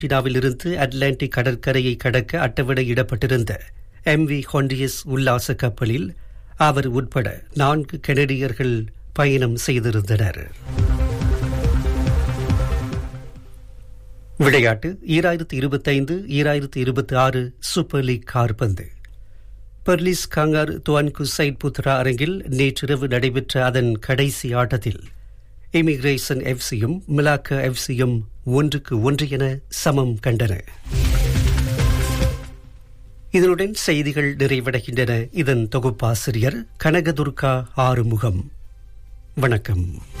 சீனாவிலிருந்து அட்லாண்டிக் கடற்கரையை கடக்க அட்டவணையிடப்பட்டிருந்த எம் வி ஹொண்டியஸ் உல்லாச கப்பலில் அவர் உட்பட நான்கு கெனடியர்கள் பயணம் செய்திருந்தனர் விளையாட்டு ஈராயிரத்தி இருபத்தைந்து ஈராயிரத்தி இருபத்தி ஆறு சூப்பர் லீக் கார்பந்து Perlis Kangar Tuanku Syed Putra அரங்கில் நேற்றிரவு நடைபெற்ற அதன் கடைசி ஆட்டத்தில் இமிகிரேஷன் எஃப்சியும் மிலாக்க எஃப்சியும் ஒன்றுக்கு ஒன்று என சமம் கண்டன இதனுடன் செய்திகள் நிறைவடைகின்றன இதன் தொகுப்பாசிரியர் கனகதுர்கா ஆறுமுகம் வணக்கம்